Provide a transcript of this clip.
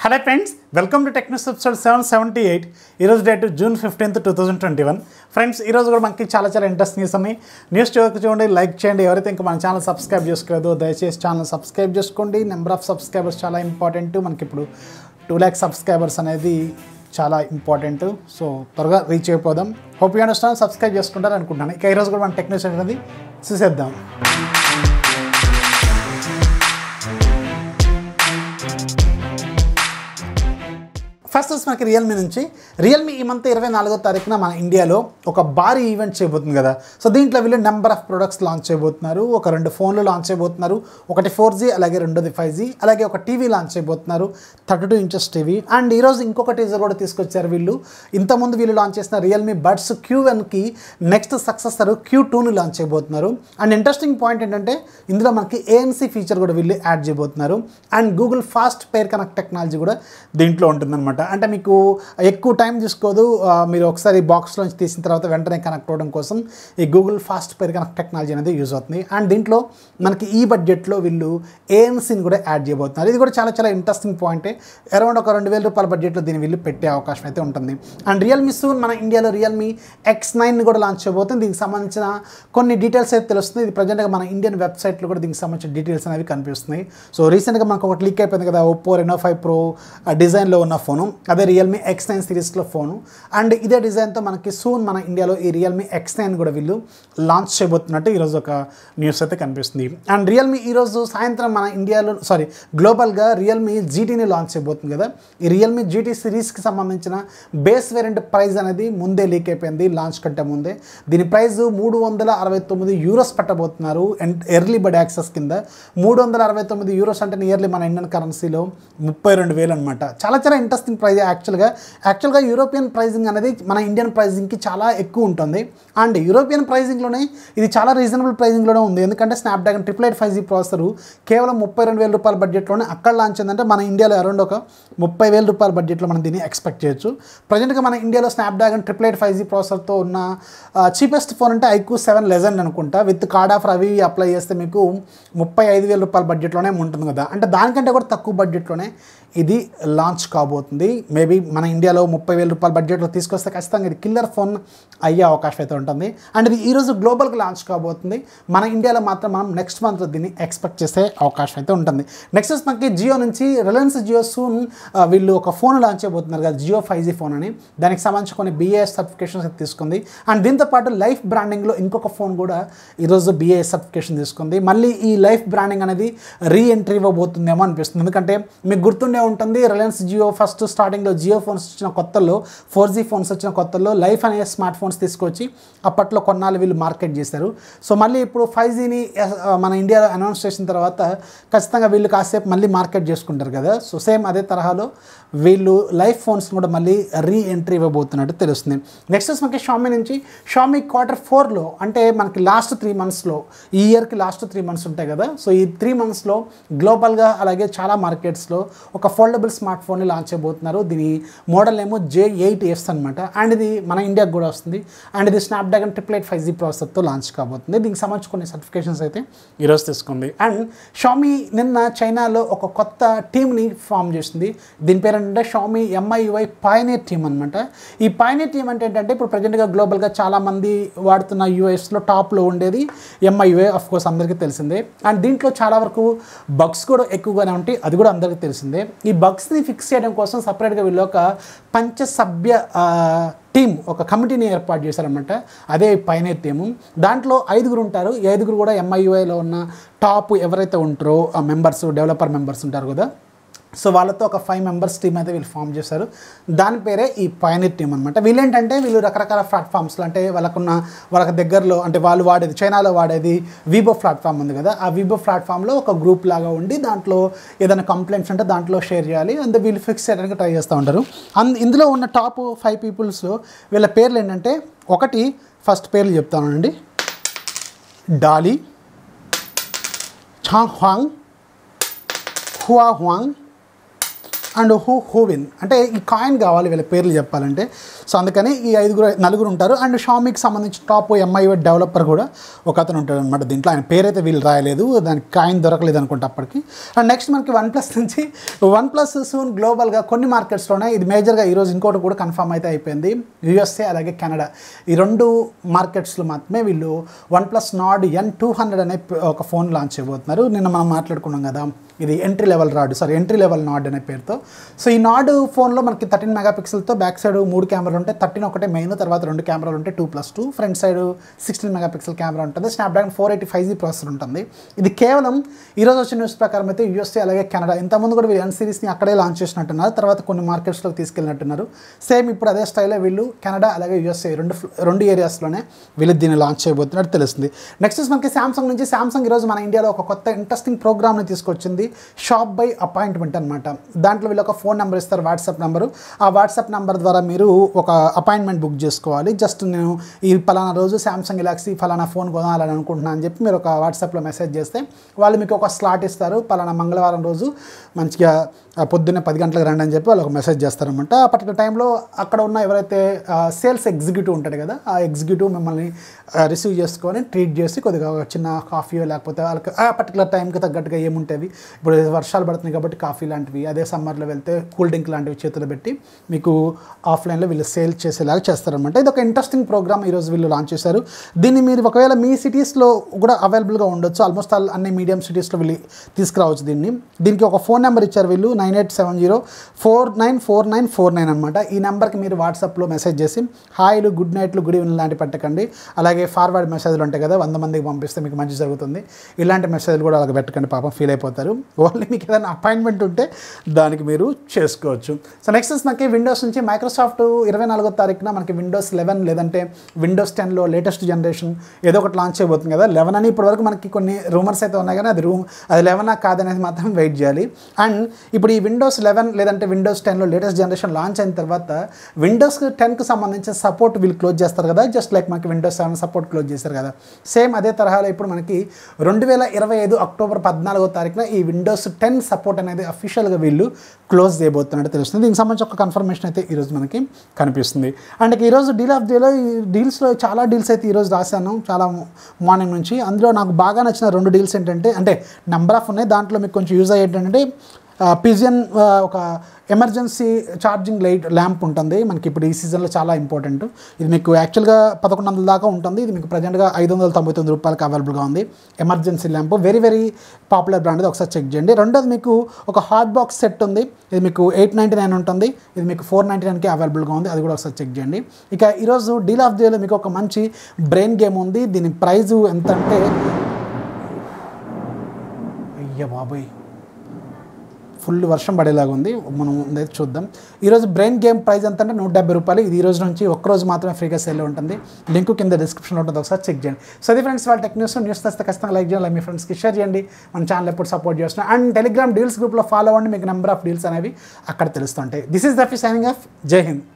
hello friends welcome to technics episode seven seventy eight ఈరోజు date June fifteenth two thousand twenty one friends ఈరోజు కూడా మనకి చాలా చాలా ఇంట్రెస్టింగ్ న్యూస్ ఉన్నాయి న్యూస్ చివరికి చూడండి లైక్ చేయండి ఎవరైతే ఇంకా మన ఛానల్ సబ్స్క్రైబ్ చేసుకోలేదో దయచేసి ఛానల్ సబ్స్క్రైబ్ చేసుకోండి నెంబర్ ఆఫ్ సబ్స్క్రైబర్స్ చాలా ఇంపార్టెంట్ మనకి ఇప్పుడు టూ ల్యాక్ సబ్స్క్రైబర్స్ అనేది చాలా ఇంపార్టెంట్ సో త్వరగా రీచ్ అయిపోదాం హోప్ యూ అండర్స్టాండ్ సబ్స్క్రైబ్ చేసుకుంటారు అనుకుంటున్నాను ఇక ఈరోజు కూడా మన టెక్నిక్స్ అనేది చూసేద్దాం ఫస్ట్ వచ్చి మనకి రియల్మీ నుంచి రియల్మీ ఈ మంత్ ఇరవై నాలుగో తారీఖున మన ఇండియాలో ఒక భారీ ఈవెంట్ చేయబోతుంది కదా సో దీంట్లో వీళ్ళు నెంబర్ ఆఫ్ ప్రొడక్ట్స్ లాంచ్ చేయబోతున్నారు ఒక రెండు ఫోన్లు లాంచ్ చేయబోతున్నారు ఒకటి ఫోర్ జీ అలాగే రెండోది ఫైవ్ జీ అలాగే ఒక టీవీ లాంచ్ చేయబోతున్నారు thirty two inches TV and ఈరోజు ఇంకొక టీజర్ కూడా తీసుకొచ్చారు వీళ్ళు ఇంతకుముందు వీళ్ళు లాంచ్ చేసిన రియల్మీ బడ్స్ క్యూ వన్కి నెక్స్ట్ సక్సెసర్ క్యూ టూని లాంచ్ చేయబోతున్నారు అండ్ ఇంట్రెస్టింగ్ పాయింట్ ఏంటంటే ఇందులో మనకి ఏఎన్సీ ఫీచర్ కూడా వీళ్ళు యాడ్ చేయబోతున్నారు and Google fast pair connect technology కూడా దీంట్లో ఉంటుందన్నమాట అంటే మీకు ఎక్కువ టైం తీసుకోదు ఆ, మీరు ఒకసారి బాక్స్లోంచి తీసిన తర్వాత వెంటనే కనెక్ట్ అవ్వడం కోసం ఈ Google fast pair connect technology అనేది యూజ్ అవుతుంది అండ్ దీంట్లో మనకి ఈ బడ్జెట్లో వీళ్ళు ఏఎన్సీని కూడా యాడ్ చేయబోతున్నారు ఇది కూడా చాలా చాలా ఇంట్రెస్టింగ్ పాయింటే అరౌండ్ ఒక రెండు వేల రూపాయల బడ్జెట్లో దీన్ని వీళ్ళు పెట్టే అవకాశం అయితే ఉంటుంది అండ్ రియల్మీ సూన్ మన ఇండియాలో రియల్మీ ఎక్స్ నైన్ కూడా లాంచ్ చేయబోతుంది దీనికి సంబంధించిన కొన్ని డీటెయిల్స్ అయితే తెలుస్తుంది ఇది ప్రజెంట్గా మన ఇండియన్ వెబ్సైట్లో కూడా దీనికి సంబంధించిన డీటెయిల్స్ అనేవి కనిపిస్తున్నాయి సో రీసెంట్గా మనకు ఒకటి లీక్ అయిపోయింది కదా ఒప్పో రెనో ఫైవ్ ప్రో డిజైన్లో ఉన్న ఫోను అదే రియల్మీ ఎక్స్ నైన్ సిరీస్లో ఫోను అండ్ ఇదే డిజైన్తో మనకి సూన్ మన ఇండియాలో ఈ రియల్మీ ఎక్స్ నైన్ కూడా వీళ్ళు లాంచ్ చేయబోతున్నట్టు ఈరోజు ఒక న్యూస్ అయితే కనిపిస్తుంది అండ్ రియల్మీ ఈరోజు సాయంత్రం మన ఇండియాలో సారీ గ్లోబల్గా రియల్మీ జీటీని లాంచ్ చేయబోతుంది కదా ఈ రియల్మీ జీటీ సిరీస్కి సంబంధించిన బేస్ వేరియంట్ ప్రైస్ అనేది ముందే లీక్ అయిపోయింది లాంచ్ కంటే ముందే దీని ప్రైస్ మూడు వందల అరవై తొమ్మిది యూరోస్ పెట్టబోతున్నారు ఎర్లీ బడ్ యాక్సెస్ కింద మూడు వందల అరవై తొమ్మిది యూరోస్ అంటే నియర్లీ మన ఇండియన్ కరెన్సీలో ముప్పై రెండు వేలు అనమాట చాలా చాలా ఇంట్రెస్టింగ్ ప్రైజ్ యాక్చువల్గా యాక్చువల్గా యూరోపియన్ ప్రైజింగ్ అనేది మన ఇండియన్ ప్రైజింగ్కి చాలా ఎక్కువ ఉంటుంది అండ్ యూరోపియన్ ప్రైజింగ్లోనే ఇది చాలా రీజనబుల్ ప్రైజింగ్లోనే ఉంది ఎందుకంటే Snapdragon triple eight five G processor కేవలం ముప్పై రెండు వేల రూపాయల బడ్జెట్లోనే అక్కడ లాంచ్ అయిందంటే మన ఇండియాలో అరౌండ్ ఒక ముప్పై వేల రూపాయల బడ్జెట్లో మనం దీన్ని ఎక్స్పెక్ట్ చేయొచ్చు ప్రజెంట్గా మన ఇండియాలో Snapdragon triple eight five G ప్రాసెసర్తో ఉన్న చీపెస్ట్ ఫోన్ అంటే ఐక్యూ సెవెన్ లెజెండ్ అనుకుంటా విత్ కార్డ్ ఆఫర్ అవి ఇవి అప్లై చేస్తే మీకు ముప్పై ఐదు వేల రూపాయల బడ్జెట్లోనే ఉంటుంది కదా అంటే దానికంటే కూడా తక్కువ బడ్జెట్లోనే ఇది లాంచ్ కాబోతుంది మేబీ మన ఇండియాలో ముప్పై వేల రూపాయల బడ్జెట్లో తీసుకొస్తే ఖచ్చితంగా ఇది కిల్లర్ ఫోన్ అయ్యే అవకాశం అయితే ఉంటుంది అండ్ ఇది ఈరోజు గ్లోబల్కి లాంచ్ కాబోతుంది మన ఇండియాలో మాత్రం మనం నెక్స్ట్ మంత్ దీన్ని ఎక్స్పెక్ట్ చేసే అవకాశం అయితే ఉంటుంది నెక్స్ట్ వచ్చి మనకి జియో నుంచి రిలయన్స్ జియో సూన్ వీళ్ళు ఒక ఫోన్ లాంచ్ చేయబోతున్నారు కదా జియో ఫైవ్ జీ ఫోన్ అని దానికి సంబంధించి కొన్ని బిఏఎస్ సర్టిఫికేషన్స్ అయితే తీసుకుంది అండ్ దీంతో పాటు లైఫ్ బ్రాండింగ్లో ఇంకొక ఫోన్ కూడా ఈరోజు బిఏఎస్ సర్టిఫికేషన్ తీసుకుంది మళ్ళీ ఈ లైఫ్ బ్రాండింగ్ అనేది రీ ఎంట్రీ ఇవ్వబోతుందేమో అనిపిస్తుంది ఎందుకంటే మీకు గుర్తుండే ఉంటుంది రిలయన్స్ జియో ఫస్ట్ స్టార్టింగ్లో జియో ఫోన్స్ వచ్చిన కొత్తల్లో ఫోర్ జీ ఫోన్స్ వచ్చిన కొత్తల్లో లైఫ్ అనే స్మార్ట్ ఫోన్స్ తీసుకొచ్చి అప్పట్లో కొన్నాళ్ళు వీళ్ళు మార్కెట్ చేశారు సో మళ్ళీ ఇప్పుడు ఫైవ్ జీని మన ఇండియాలో అనౌన్స్ చేసిన తర్వాత ఖచ్చితంగా వీళ్ళు కాసేపు మళ్ళీ మార్కెట్ చేసుకుంటారు కదా సో సేమ్ అదే తరహాలో వీళ్ళు లైఫ్ ఫోన్స్ కూడా మళ్ళీ రీ ఎంట్రీ ఇవ్వబోతున్నట్టు తెలుస్తుంది నెక్స్ట్ వచ్చి మనకి షామీ నుంచి షామీ క్వార్టర్ ఫోర్లో అంటే మనకి లాస్ట్ త్రీ మంత్స్లో ఈ ఇయర్కి లాస్ట్ త్రీ మంత్స్ ఉంటాయి కదా సో ఈ త్రీ మంత్స్లో గ్లోబల్గా అలాగే చాలా మార్కెట్స్లో ఒక ఫోల్డబుల్ స్మార్ట్ ఫోన్ని లాంచ్ చేయబోతున్నారు దీని మోడల్ ఏమో జే ఎయిట్ ఎస్ అనమాట అండ్ ఇది మన ఇండియాకి కూడా వస్తుంది అండ్ ఇది Snapdragon triple eight five G ప్రాసెసర్తో లాంచ్ కాబోతుంది దీనికి సంబంధించి కొన్ని సర్టిఫికేషన్స్ అయితే ఈరోజు తీసుకుంది అండ్ షామీ నిన్న చైనాలో ఒక కొత్త టీమ్ని ఫామ్ చేసింది దీని పేరు ఏంటంటే షామీ ఎంఐయుఐ పైనీర్ టీమ్ అనమాట ఈ పైనీర్ టీమ్ అంటే ఏంటంటే ఇప్పుడు ప్రజెంట్గా గ్లోబల్గా చాలామంది వాడుతున్న యూఎస్లో టాప్లో ఉండేది ఎంఐయుఐ ఆఫ్ కోర్స్ అందరికీ తెలిసిందే అండ్ దీంట్లో చాలా వరకు బగ్స్ కూడా ఎక్కువగానే ఉంటాయి అది కూడా అందరికీ తెలిసిందే ఈ బగ్స్ని ఫిక్స్ చేయడం కోసం సపరేట్గా వీళ్ళు ఒక పంచసభ్య ఆ, టీం ఒక కమిటీని ఏర్పాటు చేశారనమాట అదే పైనే టీము దాంట్లో ఐదుగురు ఉంటారు ఈ ఐదుగురు కూడా ఎంఐయుఐలో ఉన్న టాప్ ఎవరైతే ఉంటారో ఆ మెంబర్స్ డెవలపర్ మెంబర్స్ ఉంటారు కదా సో వాళ్ళతో ఒక ఫైవ్ మెంబర్స్ టీమ్ అయితే వీళ్ళు ఫామ్ చేశారు దాని పేరే ఈ పైనీర్ టీం అనమాట వీళ్ళేంటంటే వీళ్ళు రకరకాల ప్లాట్ఫామ్స్లో అంటే వాళ్ళకున్న వాళ్ళకి దగ్గరలో అంటే వాళ్ళు వాడేది చైనాలో వాడేది వీబో ప్లాట్ఫామ్ ఉంది కదా ఆ వీబో ప్లాట్ఫామ్లో ఒక గ్రూప్ లాగా ఉండి దాంట్లో ఏదైనా కంప్లైంట్స్ ఉంటే దాంట్లో షేర్ చేయాలి అండ్ వీళ్ళు ఫిక్స్ చేయడానికి ట్రై చేస్తూ ఉంటారు అండ్ ఇందులో ఉన్న టాప్ ఫైవ్ పీపుల్స్లో వీళ్ళ పేర్లు ఏంటంటే ఒకటి ఫస్ట్ పేర్లు చెప్తానండి Dolly Chang Hwang Hua Hwang and Hu Huwin అంటే ఈ కాయిన్ కావాలి వీళ్ళ పేర్లు చెప్పాలంటే సో అందుకని ఈ ఐదుగురు నలుగురు ఉంటారు అండ్ షామీకి సంబంధించిన టాప్ ఎంఐ డెవలపర్ కూడా ఒక అతను ఉంటాడు అనమాట దీంట్లో ఆయన పేరైతే వీళ్ళు రాయలేదు దానికి కాయిన్ దొరకలేదు అనుకుంటా అప్పటికి అండ్ నెక్స్ట్ మనకి వన్ ప్లస్ నుంచి వన్ ప్లస్ సూన్ గ్లోబల్గా కొన్ని మార్కెట్స్లోనే ఇది మేజర్గా ఈరోజు ఇంకోటి కూడా కన్ఫర్మ్ అయితే అయిపోయింది యూఎస్ఏ అలాగే కెనడా ఈ రెండు మార్కెట్స్లో మాత్రమే వీళ్ళు OnePlus Nord N two hundred అనే ప- ఒక ఫోన్ లాంచ్ చేయబోతున్నారు నిన్న మనం మాట్లాడుకున్నాం కదా ఇది entry level rod sorry entry level Nord అనే పేరుతో సో ఈ నాడ్ ఫోన్లో మనకి థర్టీన్ మెగాపిక్సెల్తో బ్యాక్ సైడ్ మూడు కెమెరాలు ఉంటాయి థర్టీన్ ఒకటే మెయిన్ తర్వాత రెండు కెమెరాలు ఉంటాయి two plus two front side sixteen megapixel camera ఉంటుంది Snapdragon four eighty five G processor ఉంటుంది ఇది కేవలం ఈరోజు వచ్చిన న్యూస్ ప్రకారం అయితే యూఎస్ఏ అలాగే కెనడా ఇంతకుముందు కూడా వీళ్ళు ఎన్ సిరీస్ని అక్కడే లాంచ్ చేసినట్టున్నారు తర్వాత కొన్ని మార్కెట్స్లోకి తీసుకెళ్ళినట్టున్నారు సేమ్ ఇప్పుడు అదే స్టైల్లో వీళ్ళు కెనడా అలాగే యూఎస్ఏ రెండు ఫ్ల- రెండు ఏరియాస్లోనే వీళ్ళు దీన్ని లాంచ్ చేయబోతున్నట్టు తెలుస్తుంది నెక్స్ట్ మనకి శాంసంగ్ నుంచి శాంసంగ్ ఈరోజు మన ఇండియాలో ఒక కొత్త ఇంట్రెస్టింగ్ ప్రోగ్రామ్ని తీసుకొచ్చింది షాప్ బై అపాయింట్మెంట్ అనమాట దాంట్లో వీళ్ళు ఒక ఫోన్ నెంబర్ ఇస్తారు వాట్సాప్ నెంబరు ఆ వాట్సాప్ నెంబర్ ద్వారా మీరు ఒక అపాయింట్మెంట్ బుక్ చేసుకోవాలి జస్ట్ నేను ఈ ఫలానా రోజు శాంసంగ్ గెలాక్సీ ఫలానా ఫోన్ కొనాలని అనుకుంటున్నాను అని చెప్పి మీరు ఒక వాట్సాప్లో మెసేజ్ చేస్తే వాళ్ళు మీకు ఒక స్లాట్ ఇస్తారు ఫలానా మంగళవారం రోజు మంచిగా ఆ, పొద్దున్నే పది గంటలకు రండి అని చెప్పి వాళ్ళు ఒక మెసేజ్ చేస్తారనమాట ఆ పర్టికులర్ టైంలో అక్కడ ఉన్న ఎవరైతే సేల్స్ ఎగ్జిక్యూటివ్ ఉంటాడు కదా ఆ ఎగ్జిక్యూటివ్ మిమ్మల్ని రిసీవ్ చేసుకొని ట్రీట్ చేసి కొద్దిగా ఒక చిన్న కాఫీయో లేకపోతే వాళ్ళకి ఆ పర్టికులర్ టైంకి తగ్గట్టుగా ఏముంటుంది ఇప్పుడు వర్షాలు పడుతున్నాయి కాబట్టి కాఫీ లాంటివి అదే సమ్మర్లో వెళ్తే కూల్ డ్రింక్ లాంటివి చేతులు పెట్టి మీకు ఆఫ్లైన్లో వీళ్ళు సేల్ చేసేలాగా చేస్తారనమాట ఇది ఒక ఇంట్రెస్టింగ్ ప్రోగ్రామ్ ఈరోజు వీళ్ళు లాంచ్ చేశారు దీన్ని మీరు ఒకవేళ మీ సిటీస్లో కూడా అవైలబుల్గా ఉండొచ్చు ఆల్మోస్ట్ ఆల్ అన్ని మీడియం సిటీస్లో వీళ్ళు తీసుకురావచ్చు దీన్ని దీనికి ఒక ఫోన్ నెంబర్ ఇచ్చారు వీళ్ళు nine eight seven zero four nine four nine four nine అనమాట ఈ నెంబర్కి మీరు వాట్సాప్లో మెసేజ్ చేసి హాయ్లు గుడ్ నైట్లు గుడ్ ఈవినింగ్ లాంటి పెట్టకండి అలాగే ఫార్వర్డ్ మెసేజ్లు ఉంటాయి కదా వంద మందికి పంపిస్తే మీకు మంచి జరుగుతుంది ఇలాంటి మెసేజ్లు కూడా అలాగ పెట్టకండి పాపం ఫీల్ అయిపోతారు ఓన్లీ మీకు ఏదైనా అపాయింట్మెంట్ ఉంటే దానికి మీరు చేసుకోవచ్చు సో నెక్స్ట్ మనకి విండోస్ నుంచి మైక్రోసాఫ్ట్ ఇరవై నాలుగో తారీఖున మనకి విండోస్ లెవెన్ లేదంటే విండోస్ టెన్లో లేటెస్ట్ జనరేషన్ ఏదో ఒకటి లాంచ్ చేయబోతుంది కదా లెవెన్ అని ఇప్పటివరకు మనకి కొన్ని రూమర్స్ అయితే ఉన్నాయి కానీ అది రూమ్ అది లెవెనా కాదనేది మాత్రం వెయిట్ చేయాలి అండ్ ఇప్పుడు ఈ విండోస్ లెవెన్ లేదంటే విండోస్ టెన్లో లేటెస్ట్ జనరేషన్ లాంచ్ అయిన తర్వాత విండోస్ టెన్కి సంబంధించిన సపోర్ట్ వీళ్ళు క్లోజ్ చేస్తారు కదా జస్ట్ లైక్ మనకి విండోస్ సెవెన్ సపోర్ట్ క్లోజ్ చేశారు కదా సేమ్ అదే తరహాలో ఇప్పుడు మనకి రెండు వేల ఇరవై ఐదు అక్టోబర్ పద్నాలుగో తారీఖున ఈ విండోస్ టెన్ సపోర్ట్ అనేది అఫీషియల్గా వీళ్ళు క్లోజ్ చేయబోతున్నట్టు తెలుస్తుంది దీనికి సంబంధించి ఒక కన్ఫర్మేషన్ అయితే ఈరోజు మనకి కనిపిస్తుంది అండ్ ఇక ఈరోజు డీల్ ఆఫ్ డేలో ఈ డీల్స్లో చాలా డీల్స్ అయితే ఈరోజు రాశాను చాలా మార్నింగ్ నుంచి అందులో నాకు బాగా నచ్చిన రెండు డీల్స్ ఏంటంటే అంటే నెంబర్ ఆఫ్ ఉన్నాయి దాంట్లో మీకు కొంచెం యూజ్ అయ్యేది ఏంటంటే పిజియన్ ఒక ఎమర్జెన్సీ ఛార్జింగ్ లైట్ ల్యాంప్ ఉంటుంది మనకి ఇప్పుడు ఈ సీజన్లో చాలా ఇంపార్టెంట్ ఇది మీకు యాక్చువల్గా పదకొండు వందల దాకా ఉంటుంది ఇది మీకు ప్రజెంట్గా ఐదు వందల తొంభై తొమ్మిది రూపాయలకి అవైలబుల్గా ఉంది emergency lamp very very popular brand ఇది ఒకసారి చెక్ చేయండి రెండోది మీకు ఒక హాట్ బాక్స్ సెట్ ఉంది ఇది మీకు ఎయిట్ నైంటీ నైన్ ఉంటుంది ఇది మీకు ఫోర్ నైంటీ నైన్కి అవైలబుల్గా ఉంది అది కూడా ఒకసారి చెక్ చేయండి ఇక ఈరోజు డీల్ ఆఫ్ డేలో మీకు ఒక మంచి బ్రెయిన్ గేమ్ ఉంది దీని ప్రైజు ఎంత అంటే అయ్య బాబోయ్ ఫుల్ వర్షం పడేలాగా ఉంది మనం ముందైతే చూద్దాం ఈరోజు బ్రెయిన్ గేమ్ ప్రైస్ ఎంత అంటే నూట డెబ్బై రూపాయలు ఇది ఈ రోజు నుంచి ఒక్క రోజు మాత్రమే ఫ్రీగా సేల్ ఉంటుంది లింక్ కింద డిస్క్రిప్షన్లో ఉంటుంది ఒకసారి చెక్ చేయండి సో అది ఫ్రెండ్స్ వాళ్ళ టెక్ న్యూస్ న్యూస్ తెస్తే ఖచ్చితంగా లైక్ చేయాలి మీ ఫ్రెండ్స్కి షేర్ చేయండి మన ఛానల్ ఎప్పుడు సపోర్ట్ చేస్తున్నాం అండ్ టెలిగ్రామ్ డీల్స్ గ్రూప్లో ఫాలో అవ్వండి మీకు నెంబర్ ఆఫ్ డీల్స్ అనేవి అక్కడ తెలుస్తుంటాయి దిస్ ఈస్ దఫీ సైనింగ్ ఆఫ్ జై హింద్